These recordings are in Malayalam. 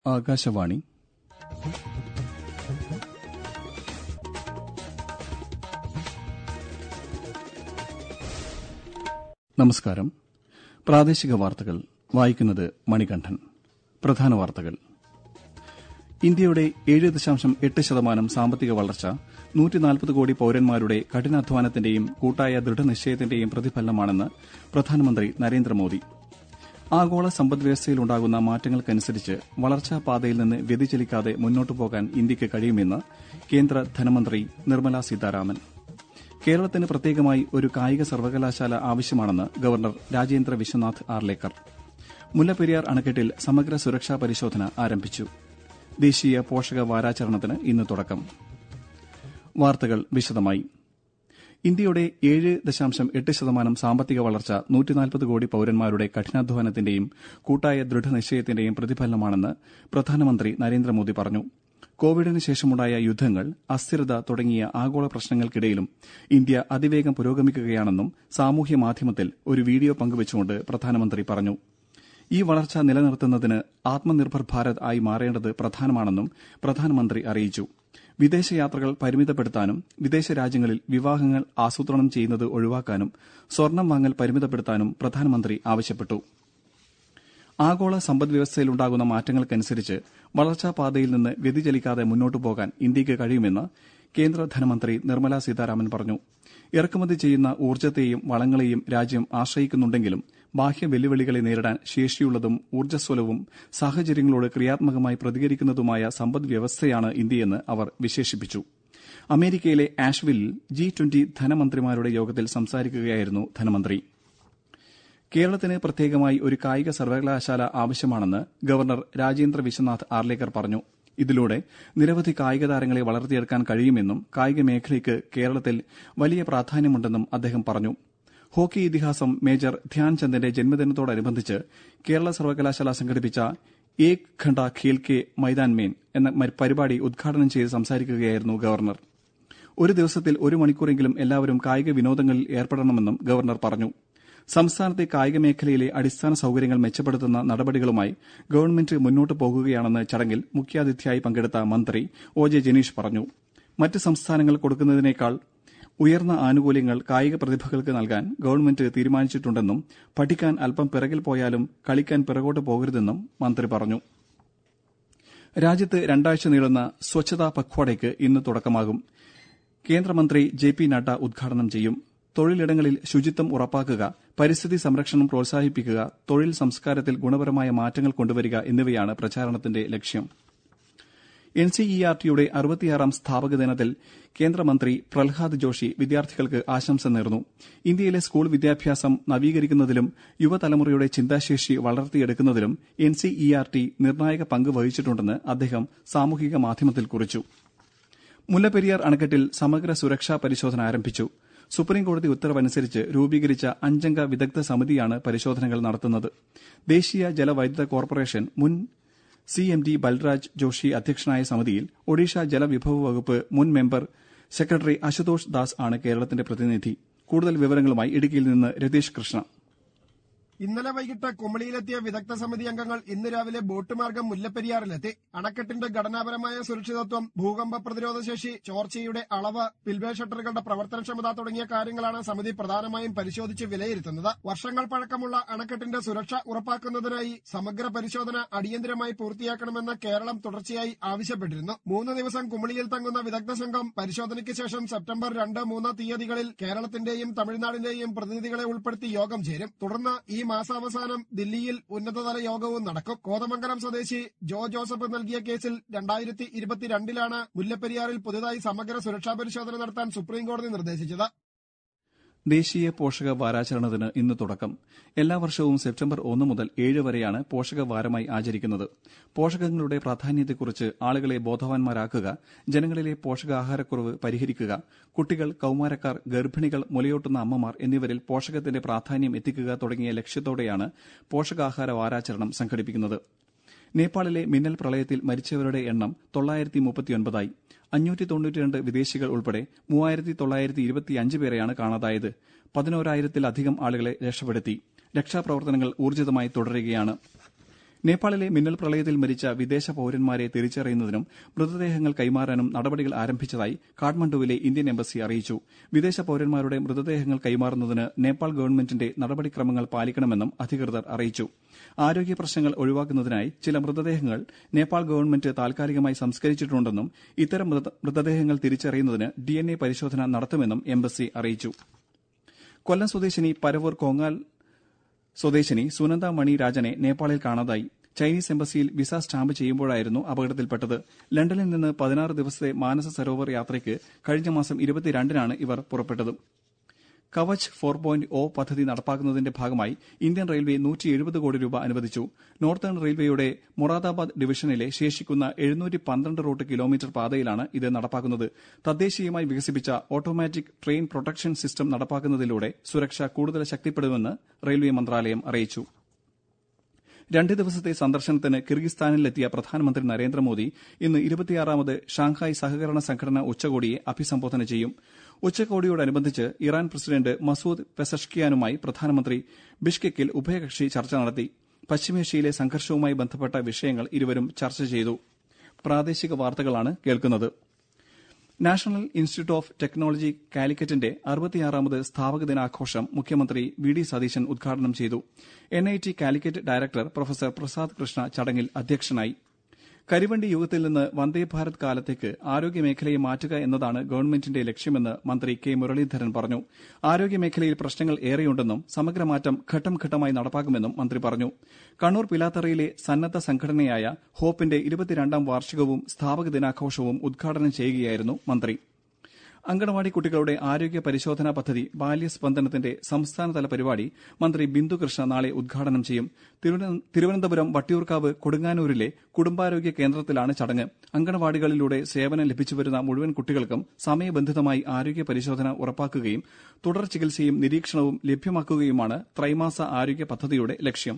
ആകാശവാണി നമസ്കാരം പ്രാദേശിക വാർത്തകൾ വായിക്കുന്നത് മണികണ്ഠൻ പ്രധാന വാർത്തകൾ ഇന്ത്യയുടെ ഏഴ് ദശാംശം എട്ട് ശതമാനം സാമ്പത്തിക വളർച്ച നൂറ്റിനാൽപ്പത് കോടി പൌരന്മാരുടെ കഠിനാധ്വാനത്തിന്റെയും കൂട്ടായ ദൃഢനിശ്ചയത്തിന്റെയും പ്രതിഫലനമാണെന്ന് പ്രധാനമന്ത്രി നരേന്ദ്രമോദി ആഗോള സമ്പദ്വ്യവസ്ഥയിലുണ്ടാകുന്ന മാറ്റങ്ങൾക്കനുസരിച്ച് വളർച്ചാ പാതയിൽ നിന്ന് വ്യതിചലിക്കാതെ മുന്നോട്ടു പോകാൻ ഇന്ത്യയ്ക്ക് കഴിയുമെന്ന് കേന്ദ്ര ധനമന്ത്രി നിർമ്മല സീതാരാമൻ കേരളത്തിന് പ്രത്യേകമായി ഒരു കായിക സർവകലാശാല ആവശ്യമാണെന്ന് ഗവർണർ രാജേന്ദ്ര വിശ്വനാഥ് ആർലേക്കർ മുല്ലപ്പെരിയാർ അണക്കെട്ടിൽ സമഗ്ര സുരക്ഷാ പരിശോധന ആരംഭിച്ചു ദേശീയ പോഷക വാരാചരണത്തിന് ഇന്ന് തുടക്കം വാർത്തകൾ വിശദമായി ഇന്ത്യയുടെ ഏഴ് ദശാംശം എട്ട് ശതമാനം സാമ്പത്തിക വളർച്ച നൂറ്റിനാൽപ്പത് കോടി പൌരന്മാരുടെ കഠിനാധ്വാനത്തിന്റെയും കൂട്ടായ ദൃഢനിശ്ചയത്തിന്റെയും പ്രതിഫലനമാണെന്ന് പ്രധാനമന്ത്രി നരേന്ദ്രമോദി പറഞ്ഞു കോവിഡിന് ശേഷമുണ്ടായ യുദ്ധങ്ങൾ അസ്ഥിരത തുടങ്ങിയ ആഗോള പ്രശ്നങ്ങൾക്കിടയിലും ഇന്ത്യ അതിവേഗം പുരോഗമിക്കുകയാണെന്നും സാമൂഹ്യ മാധ്യമത്തിൽ ഒരു വീഡിയോ പങ്കുവച്ചുകൊണ്ട് പ്രധാനമന്ത്രി പറഞ്ഞു ഈ വളർച്ച നിലനിർത്തുന്നതിന് ആത്മനിർഭർ ഭാരത് ആയി മാറേണ്ടത് പ്രധാനമാണെന്നും പ്രധാനമന്ത്രി അറിയിച്ചു വിദേശയാത്രകൾ പരിമിതപ്പെടുത്താനും വിദേശ രാജ്യങ്ങളിൽ വിവാഹങ്ങൾ ആസൂത്രണം ചെയ്യുന്നത് ഒഴിവാക്കാനും സ്വർണം വാങ്ങൽ പരിമിതപ്പെടുത്താനും പ്രധാനമന്ത്രി ആവശ്യപ്പെട്ടു ആഗോള സമ്പദ്വ്യവസ്ഥയിലുണ്ടാകുന്ന മാറ്റങ്ങൾക്കനുസരിച്ച് വളർച്ചാ പാതയിൽ നിന്ന് വ്യതിചലിക്കാതെ മുന്നോട്ടു പോകാൻ ഇന്ത്യയ്ക്ക് കഴിയുമെന്ന് കേന്ദ്ര ധനമന്ത്രി നിർമ്മല സീതാരാമൻ പറഞ്ഞു ഇറക്കുമതി ചെയ്യുന്ന ഊർജ്ജത്തെയും വളങ്ങളെയും രാജ്യം ആശ്രയിക്കുന്നുണ്ടെങ്കിലും ബാഹ്യ വെല്ലുവിളികളെ നേരിടാൻ ശേഷിയുള്ളതും ഊർജ്ജസ്വലവും സാഹചര്യങ്ങളോട് ക്രിയാത്മകമായി പ്രതികരിക്കുന്നതുമായ സമ്പദ്വ്യവസ്ഥയാണ് ഇന്ത്യയെന്ന് അവർ വിശേഷിപ്പിച്ചു അമേരിക്കയിലെ ആഷ്വില്ലിൽ ജി ട്വന്റി ധനമന്ത്രിമാരുടെ യോഗത്തിൽ സംസാരിക്കുകയായിരുന്നു ധനമന്ത്രി കേരളത്തിന് പ്രത്യേകമായി ഒരു കായിക സർവകലാശാല ആവശ്യമാണെന്ന് ഗവർണർ രാജേന്ദ്ര വിശ്വനാഥ് ആർലേക്കർ പറഞ്ഞു ഇതിലൂടെ നിരവധി കായിക താരങ്ങളെ വളർത്തിയെടുക്കാൻ കഴിയുമെന്നും കായിക മേഖലയ്ക്ക് കേരളത്തിൽ വലിയ പ്രാധാന്യമുണ്ടെന്നും അദ്ദേഹം പറഞ്ഞു ഹോക്കി ഇതിഹാസം മേജർ ധ്യാൻചന്ദിന്റെ ജന്മദിനത്തോടനുബന്ധിച്ച് കേരള സർവകലാശാല സംഘടിപ്പിച്ച ഏക് ഘണ്ട ഖേൽ കെ മൈതാൻ മേൻ എന്ന പരിപാടി ഉദ്ഘാടനം ചെയ്ത് സംസാരിക്കുകയായിരുന്നു ഗവർണർ ഒരു ദിവസത്തിൽ ഒരു മണിക്കൂറെങ്കിലും എല്ലാവരും കായിക വിനോദങ്ങളിൽ ഏർപ്പെടണമെന്നും ഗവർണർ പറഞ്ഞു സംസ്ഥാനത്തെ കായിക മേഖലയിലെ അടിസ്ഥാന സൌകര്യങ്ങൾ മെച്ചപ്പെടുത്തുന്ന നടപടികളുമായി ഗവൺമെന്റ് മുന്നോട്ട് പോകുകയാണെന്ന് ചടങ്ങിൽ മുഖ്യാതിഥിയായി പങ്കെടുത്ത മന്ത്രി ഒ ജെ ജനീഷ് പറഞ്ഞു മറ്റ് സംസ്ഥാനങ്ങൾ കൊടുക്കുന്നതിനേക്കാൾ ഉയർന്ന ആനുകൂല്യങ്ങൾ കായിക പ്രതിഭകൾക്ക് നൽകാൻ ഗവൺമെന്റ് തീരുമാനിച്ചിട്ടുണ്ടെന്നും പഠിക്കാൻ അല്പം പിറകിൽ പോയാലും കളിക്കാൻ പിറകോട്ട് പോകരുതെന്നും മന്ത്രി പറഞ്ഞു രാജ്യത്ത് രണ്ടാഴ്ച നീളുന്ന സ്വച്ഛതാ പഖ്വാഡയ്ക്ക് ഇന്ന് തുടക്കമാകും കേന്ദ്രമന്ത്രി ജെ പി നഡ്ഡ ഉദ്ഘാടനം ചെയ്യും തൊഴിലിടങ്ങളിൽ ശുചിത്വം ഉറപ്പാക്കുക പരിസ്ഥിതി സംരക്ഷണം പ്രോത്സാഹിപ്പിക്കുക തൊഴിൽ സംസ്കാരത്തിൽ ഗുണപരമായ മാറ്റങ്ങൾ കൊണ്ടുവരിക എന്നിവയാണ് പ്രചാരണത്തിന്റെ ലക്ഷ്യം എൻസിഇആർടിയുടെ അറുപത്തിയാറാം സ്ഥാപക ദിനത്തിൽ കേന്ദ്രമന്ത്രി പ്രഹ്ലാദ് ജോഷി വിദ്യാർത്ഥികൾക്ക് ആശംസ നേർന്നു ഇന്ത്യയിലെ സ്കൂൾ വിദ്യാഭ്യാസം നവീകരിക്കുന്നതിലും യുവതലമുറയുടെ ചിന്താശേഷി വളർത്തിയെടുക്കുന്നതിലും എൻസിഇആർടി നിർണായക പങ്ക് വഹിച്ചിട്ടുണ്ടെന്ന് അദ്ദേഹം സാമൂഹിക മാധ്യമത്തിൽ കുറിച്ചു മുല്ലപ്പെരിയാർ അണക്കെട്ടിൽ സമഗ്ര സുരക്ഷാ പരിശോധന ആരംഭിച്ചു സുപ്രീംകോടതി ഉത്തരവനുസരിച്ച് രൂപീകരിച്ച അഞ്ചംഗ വിദഗ്ധ സമിതിയാണ് പരിശോധനകൾ നടത്തുന്നത് ദേശീയ ജലവൈദ്യുത കോർപ്പറേഷൻ മുൻ C M D Balraj Joshi അധ്യക്ഷനായ സമിതിയിൽ ഒഡീഷ ജലവിഭവ വകുപ്പ് മുൻ മെമ്പർ സെക്രട്ടറി അശുതോഷ് ദാസ് ആണ് കേരളത്തിന്റെ പ്രതിനിധി കൂടുതൽ വിവരങ്ങളുമായി ഇടുക്കിയിൽ നിന്ന് രതീഷ് കൃഷ്ണ ഇന്നലെ വൈകിട്ട് കുമളിയിലെത്തിയ വിദഗ്ധ സമിതി അംഗങ്ങൾ ഇന്ന് രാവിലെ ബോട്ട് മാർഗം മുല്ലപ്പെരിയാറിലെത്തി അണക്കെട്ടിന്റെ ഘടനാപരമായ സുരക്ഷിതത്വം ഭൂകമ്പ പ്രതിരോധ ശേഷി ചോർച്ചയുടെ അളവ് പിൽവേ ഷട്ടറുകളുടെ പ്രവർത്തനക്ഷമത തുടങ്ങിയ കാര്യങ്ങളാണ് സമിതി പ്രധാനമായും പരിശോധിച്ച് വിലയിരുത്തുന്നത് വർഷങ്ങൾ പഴക്കമുള്ള അണക്കെട്ടിന്റെ സുരക്ഷ ഉറപ്പാക്കുന്നതിനായി സമഗ്ര പരിശോധന അടിയന്തരമായി പൂർത്തിയാക്കണമെന്ന് കേരളം തുടർച്ചയായി ആവശ്യപ്പെട്ടിരുന്നു മൂന്ന് ദിവസം കുമളിയിൽ തങ്ങുന്ന വിദഗ്ധ സംഘം പരിശോധനയ്ക്ക് ശേഷം സെപ്റ്റംബർ രണ്ട് മൂന്ന് തീയതികളിൽ കേരളത്തിന്റെയും തമിഴ്നാടിന്റെയും പ്രതിനിധികളെ ഉൾപ്പെടുത്തി യോഗം ചേരും തുടർന്ന് ഈ മാസാവസാനം ദില്ലിയിൽ ഉന്നതതല യോഗവും നടക്കും കോതമംഗലം സ്വദേശി ജോ ജോസഫ് നൽകിയ കേസിൽ രണ്ടായിരത്തി ഇരുപത്തിരണ്ടിലാണ് മുല്ലപ്പെരിയാറിൽ പുതുതായി സമഗ്ര സുരക്ഷാ പരിശോധന നടത്താൻ സുപ്രീംകോടതി നിർദ്ദേശിച്ചത് ദേശീയ പോഷക വാരാചരണത്തിന് ഇന്ന് തുടക്കം എല്ലാ വർഷവും സെപ്റ്റംബർ ഒന്ന് മുതൽ ഏഴ് വരെയാണ് പോഷക വാരമായി ആചരിക്കുന്നത് പോഷകങ്ങളുടെ പ്രാധാന്യത്തെക്കുറിച്ച് ആളുകളെ ബോധവാന്മാരാക്കുക ജനങ്ങളിലെ പോഷകാഹാരക്കുറവ് പരിഹരിക്കുക കുട്ടികൾ കൌമാരക്കാർ ഗർഭിണികൾ മുലയൂട്ടുന്ന അമ്മമാർ എന്നിവരിൽ പോഷകത്തിന്റെ പ്രാധാന്യം എത്തിക്കുക തുടങ്ങിയ ലക്ഷ്യത്തോടെയാണ് പോഷകാഹാര വാരാചരണം സംഘടിപ്പിക്കുന്നത് നേപ്പാളിലെ മിന്നൽ പ്രളയത്തിൽ മരിച്ചവരുടെ എണ്ണം തൊള്ളായിരത്തി മുപ്പത്തിയൊൻപതായി അഞ്ഞൂറ്റി തൊണ്ണൂറ്റിരണ്ട് വിദേശികൾ ഉൾപ്പെടെ മൂവായിരത്തി തൊള്ളായിരത്തി ഇരുപത്തിയഞ്ച് പേരെയാണ് കാണാതായത് പതിനോരായിരത്തിലധികം ആളുകളെ രക്ഷപ്പെടുത്തി രക്ഷാപ്രവർത്തനങ്ങൾ ഊർജിതമായി തുടരുകയാണ് നേപ്പാളിലെ മിന്നൽ പ്രളയത്തിൽ മരിച്ച വിദേശ പൌരന്മാരെ തിരിച്ചറിയുന്നതിനും മൃതദേഹങ്ങൾ കൈമാറാനും നടപടികൾ ആരംഭിച്ചതായി കാഠ്മണ്ഡുവിലെ ഇന്ത്യൻ എംബസി അറിയിച്ചു വിദേശ പൌരന്മാരുടെ മൃതദേഹങ്ങൾ കൈമാറുന്നതിന് നേപ്പാൾ ഗവൺമെന്റിന്റെ നടപടിക്രമങ്ങൾ പാലിക്കണമെന്നും അധികൃതർ അറിയിച്ചു ആരോഗ്യ പ്രശ്നങ്ങൾ ഒഴിവാക്കുന്നതിനായി ചില മൃതദേഹങ്ങൾ നേപ്പാൾ ഗവൺമെന്റ് താൽക്കാലികമായി സംസ്കരിച്ചിട്ടുണ്ടെന്നും ഇത്തരം മൃതദേഹങ്ങൾ തിരിച്ചറിയുന്നതിന് ഡിഎൻഎ പരിശോധന നടത്തുമെന്നും എംബസി അറിയിച്ചു കൊല്ലം സ്വദേശിനി പരവൂർ കോങ്ങാൽ സ്വദേശിനി സുനന്ദ മണി രാജനെ നേപ്പാളിൽ കാണാതായി ചൈനീസ് എംബസിയിൽ വിസ സ്റ്റാമ്പ് ചെയ്യുമ്പോഴായിരുന്നു അപകടത്തിൽപ്പെട്ടത് ലണ്ടനിൽ നിന്ന് പതിനാറ് ദിവസത്തെ മാനസ സരോവർ യാത്രയ്ക്ക് കഴിഞ്ഞ മാസം ഇരുപത്തിരണ്ടിനാണ് ഇവർ പുറപ്പെട്ടത് കവച് ഫോർ പോയിന്റ് ഒ പദ്ധതി നടപ്പാക്കുന്നതിന്റെ ഭാഗമായി ഇന്ത്യൻ റെയിൽവേ നൂറ്റി എഴുപത് കോടി രൂപ അനുവദിച്ചു നോർത്തേൺ റെയിൽവേയുടെ മൊറാദാബാദ് ഡിവിഷനിലെ ശേഷിക്കുന്ന എഴുന്നൂറ്റി പന്ത്രണ്ട് റൂട്ട് കിലോമീറ്റർ പാതയിലാണ് ഇത് നടപ്പാക്കുന്നത് തദ്ദേശീയമായി വികസിപ്പിച്ച ഓട്ടോമാറ്റിക് ട്രെയിൻ പ്രൊട്ടക്ഷൻ സിസ്റ്റം നടപ്പാക്കുന്നതിലൂടെ സുരക്ഷ കൂടുതൽ ശക്തിപ്പെടുമെന്ന് റെയിൽവേ മന്ത്രാലയം അറിയിച്ചു രണ്ട് ദിവസത്തെ സന്ദർശനത്തിന് കിർഗിസ്ഥാനിലെത്തിയ പ്രധാനമന്ത്രി നരേന്ദ്രമോദി ഇന്ന് ഇരുപത്തിയാറാമത് ഷാങ്ഹായ് സഹകരണ സംഘടന ഉച്ചകോടിയെ അഭിസംബോധന ചെയ്യും ഉച്ചകോടിയോടനുബന്ധിച്ച് ഇറാൻ പ്രസിഡന്റ് മസൂദ് പെസഷ്കിയാനുമായി പ്രധാനമന്ത്രി ബിഷ്കെക്കിൽ ഉഭയകക്ഷി ചർച്ച നടത്തി പശ്ചിമേഷ്യയിലെ സംഘർഷവുമായി ബന്ധപ്പെട്ട വിഷയങ്ങൾ ഇരുവരും ചർച്ച ചെയ്തു പ്രാദേശിക വാർത്തകളാണ് കേൾക്കുന്നത് നാഷണൽ ഇൻസ്റ്റിറ്റ്യൂട്ട് ഓഫ് ടെക്നോളജി കാലിക്കറ്റിന്റെ അറുപത്തിയാറാമത് സ്ഥാപക ദിനാഘോഷം മുഖ്യമന്ത്രി വി ഡി സതീശൻ ഉദ്ഘാടനം ചെയ്തു N I T Calicut director professor Prasad Krishna ചടങ്ങിൽ അധ്യക്ഷനായി കരിവണ്ടി യുഗത്തിൽ നിന്ന് വന്ദേ ഭാരത് കാലത്തേക്ക് ആരോഗ്യമേഖലയെ മാറ്റുക എന്നതാണ് ഗവൺമെന്റിന്റെ ലക്ഷ്യമെന്ന് മന്ത്രി കെ മുരളീധരൻ പറഞ്ഞു ആരോഗ്യമേഖലയിൽ പ്രശ്നങ്ങൾ ഏറെയുണ്ടെന്നും സമഗ്രമാറ്റം ഘട്ടം ഘട്ടമായി നടപ്പാക്കുമെന്നും മന്ത്രി പറഞ്ഞു കണ്ണൂർ പിലാത്തറയിലെ സന്നദ്ധ സംഘടനയായ ഹോപ്പിന്റെ ഇരുപത്തിരണ്ടാം വാർഷികവും സ്ഥാപക ദിനാഘോഷവും ഉദ്ഘാടനം ചെയ്യുകയായിരുന്നു മന്ത്രി അങ്കണവാടി കുട്ടികളുടെ ആരോഗ്യ പരിശോധനാ പദ്ധതി ബാല്യസ്പന്ദനത്തിന്റെ സംസ്ഥാനതല പരിപാടി മന്ത്രി ബിന്ദുകൃഷ്ണ നാളെ ഉദ്ഘാടനം ചെയ്യും തിരുവനന്തപുരം വട്ടിയൂർക്കാവ് കൊടുങ്ങാനൂരിലെ കുടുംബാരോഗ്യ കേന്ദ്രത്തിലാണ് ചടങ്ങ് അങ്കണവാടികളിലൂടെ സേവനം ലഭിച്ചുവരുന്ന മുഴുവൻ കുട്ടികൾക്കും സമയബന്ധിതമായി ആരോഗ്യ പരിശോധന ഉറപ്പാക്കുകയും തുടർ ചികിത്സയും നിരീക്ഷണവും ലഭ്യമാക്കുകയുമാണ് ത്രൈമാസ ആരോഗ്യ പദ്ധതിയുടെ ലക്ഷ്യം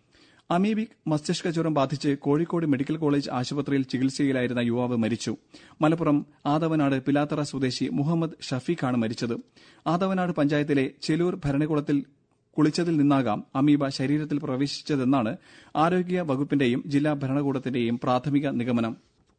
അമീബിക് മസ്തിഷ്ക ജ്വരം ബാധിച്ച് കോഴിക്കോട് മെഡിക്കൽ കോളേജ് ആശുപത്രിയിൽ ചികിത്സയിലായിരുന്ന യുവാവ് മരിച്ചു മലപ്പുറം ആദവനാട് പിലാത്തറ സ്വദേശി മുഹമ്മദ് ഷഫീഖാണ് മരിച്ചത് ആദവനാട് പഞ്ചായത്തിലെ ചെലൂർ ഭരണകുളത്തിൽ കുളിച്ചതിൽ നിന്നാകാം അമീബ ശരീരത്തിൽ പ്രവേശിച്ചതെന്നാണ് ആരോഗ്യ വകുപ്പിന്റെയും ജില്ലാ ഭരണകൂടത്തിന്റെയും പ്രാഥമിക നിഗമനം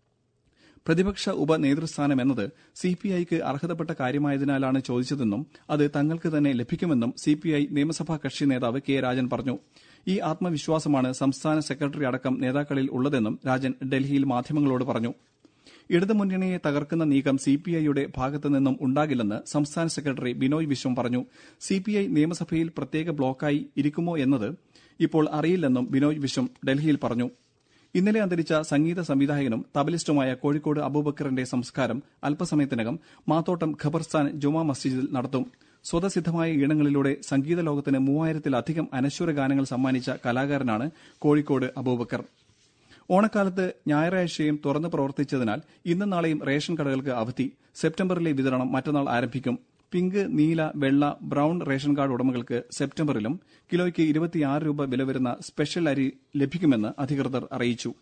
പ്രതിപക്ഷ ഉപനേതൃസ്ഥാനമെന്നത് സിപിഐക്ക് അർഹതപ്പെട്ട കാര്യമായതിനാലാണ് ചോദിച്ചതെന്നും അത് തങ്ങൾക്ക് തന്നെ ലഭിക്കുമെന്നും സിപിഐ നിയമസഭാ കക്ഷി നേതാവ് കെ രാജൻ പറഞ്ഞു ഈ ആത്മവിശ്വാസമാണ് സംസ്ഥാന സെക്രട്ടറി അടക്കം നേതാക്കളിൽ ഉള്ളതെന്നും രാജൻ ഡൽഹിയിൽ മാധ്യമങ്ങളോട് പറഞ്ഞു ഇടതുമുന്നണിയെ തകർക്കുന്ന നീക്കം സിപിഐയുടെ ഭാഗത്തുനിന്നും ഉണ്ടാകില്ലെന്ന് സംസ്ഥാന സെക്രട്ടറി ബിനോയ് വിശ്വം പറഞ്ഞു സിപിഐ നിയമസഭയിൽ പ്രത്യേക ബ്ലോക്കായി ഇരിക്കുമോ എന്നത് ഇപ്പോൾ അറിയില്ലെന്നും ബിനോയ് വിശ്വം ഡൽഹിയിൽ പറഞ്ഞു ഇന്നലെ അന്തരിച്ച സംഗീത സംവിധായകനും തബലിസ്റ്റുമായ കോഴിക്കോട് അബൂബക്കറിന്റെ സംസ്കാരം അല്പസമയത്തിനകം മാത്തോട്ടം ഖബർസ്ഥാൻ ജുമാ മസ്ജിദിൽ നടത്തും സ്വതസിദ്ധമായ ഈണങ്ങളിലൂടെ സംഗീത ലോകത്തിന് മൂവായിരത്തിലധികം അനശ്വര ഗാനങ്ങൾ സമ്മാനിച്ച കലാകാരനാണ് കോഴിക്കോട് അബൂബക്കർ ഓണക്കാലത്ത് ഞായറാഴ്ചയും തുറന്നു പ്രവർത്തിച്ചതിനാൽ ഇന്നും നാളെയും റേഷൻ കടകൾക്ക് അവധി സെപ്റ്റംബറിലെ വിതരണം മറ്റന്നാൾ ആരംഭിക്കും പിങ്ക് നീല വെള്ള ബ്രൌൺ റേഷൻ കാർഡ് ഉടമകൾക്ക് സെപ്റ്റംബറിലും കിലോയ്ക്ക് ഇരുപത്തിയാറ് രൂപ വില വരുന്ന സ്പെഷ്യൽ അരി ലഭിക്കുമെന്ന് അധികൃതർ അറിയിച്ചു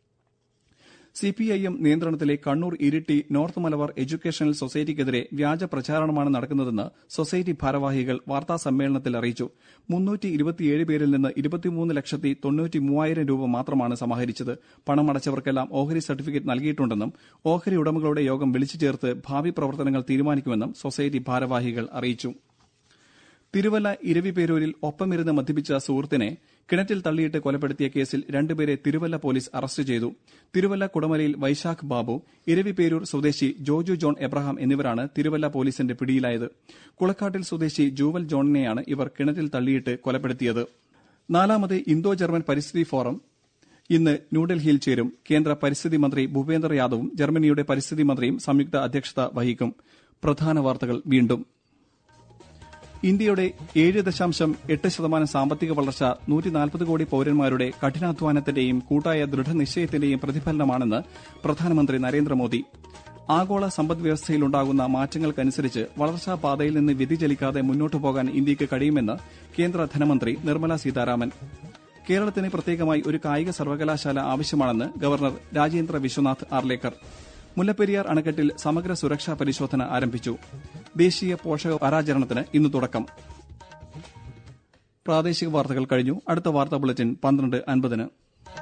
സിപിഐഎം നിയന്ത്രണത്തിലെ കണ്ണൂർ ഇരിട്ടി നോർത്ത് മലബാർ എഡ്യൂക്കേഷണൽ സൊസൈറ്റിക്കെതിരെ വ്യാജ പ്രചാരണമാണ് നടക്കുന്നതെന്ന് സൊസൈറ്റി ഭാരവാഹികൾ വാർത്താ സമ്മേളനത്തിൽ അറിയിച്ചു മുന്നൂറ്റി ഇരുപത്തിയേഴ് പേരിൽ നിന്ന് ഇരുപത്തിമൂന്ന് ലക്ഷത്തി തൊണ്ണൂറ്റി മൂവായിരം രൂപ മാത്രമാണ് സമാഹരിച്ചത് പണമടച്ചവർക്കെല്ലാം ഓഹരി സർട്ടിഫിക്കറ്റ് നൽകിയിട്ടുണ്ടെന്നും ഓഹരി ഉടമകളുടെ യോഗം വിളിച്ചു ചേർത്ത് ഭാവി പ്രവർത്തനങ്ങൾ തീരുമാനിക്കുമെന്നും സൊസൈറ്റി ഭാരവാഹികൾ അറിയിച്ചു തിരുവല്ല ഇരവിപേരൂരിൽ ഒപ്പമിരുന്ന് മദ്യപിച്ച സുഹൃത്തിനെ കിണറ്റിൽ തള്ളിയിട്ട് കൊലപ്പെടുത്തിയ കേസിൽ രണ്ടുപേരെ തിരുവല്ല പോലീസ് അറസ്റ്റ് ചെയ്തു തിരുവല്ല കുടമലയിൽ വൈശാഖ് ബാബു ഇരവിപേരൂർ സ്വദേശി ജോജു ജോൺ എബ്രഹാം എന്നിവരാണ് തിരുവല്ല പോലീസിന്റെ പിടിയിലായത് കുളക്കാട്ടിൽ സ്വദേശി ജൂവൽ ജോണിനെയാണ് ഇവർ കിണറ്റിൽ തള്ളിയിട്ട് കൊലപ്പെടുത്തിയത് നാലാമത് ഇന്തോ ജർമ്മൻ പരിസ്ഥിതി ഫോറം ഇന്ന് ന്യൂഡൽഹിയിൽ ചേരും കേന്ദ്ര പരിസ്ഥിതി മന്ത്രി ഭൂപേന്ദർ യാദവും ജർമ്മനിയുടെ പരിസ്ഥിതി മന്ത്രിയും സംയുക്ത അധ്യക്ഷത വഹിക്കും പ്രധാന വാർത്തകൾ വീണ്ടും ഇന്ത്യയുടെ ഏഴ് ദശാംശം എട്ട് ശതമാനം സാമ്പത്തിക വളർച്ച നൂറ്റിനാൽപ്പത് കോടി പൌരന്മാരുടെ കഠിനാധ്വാനത്തിന്റെയും കൂട്ടായ ദൃഢനിശ്ചയത്തിന്റെയും പ്രതിഫലനമാണെന്ന് പ്രധാനമന്ത്രി നരേന്ദ്രമോദി ആഗോള സമ്പദ്വ്യവസ്ഥയിലുണ്ടാകുന്ന മാറ്റങ്ങൾക്കനുസരിച്ച് വളർച്ചാ പാതയിൽ നിന്ന് വ്യതിചലിക്കാതെ മുന്നോട്ടു പോകാൻ ഇന്ത്യയ്ക്ക് കഴിയുമെന്ന് കേന്ദ്ര ധനമന്ത്രി നിർമ്മല സീതാരാമൻ കേരളത്തിന് പ്രത്യേകമായി ഒരു കായിക സർവകലാശാല ആവശ്യമാണെന്ന് ഗവർണർ രാജേന്ദ്ര വിശ്വനാഥ് ആർലേക്കർ മുല്ലപ്പെരിയാർ അണക്കെട്ടിൽ സമഗ്ര സുരക്ഷാ പരിശോധന ആരംഭിച്ചു ദേശീയ പോഷക വാരാചരണത്തിന് ഇന്ന് തുടക്കം പ്രാദേശിക വാർത്തകൾ കഴിഞ്ഞു അടുത്ത വാർത്താ ബുള്ളറ്റിൻ പന്ത്രണ്ട് അൻപതിന്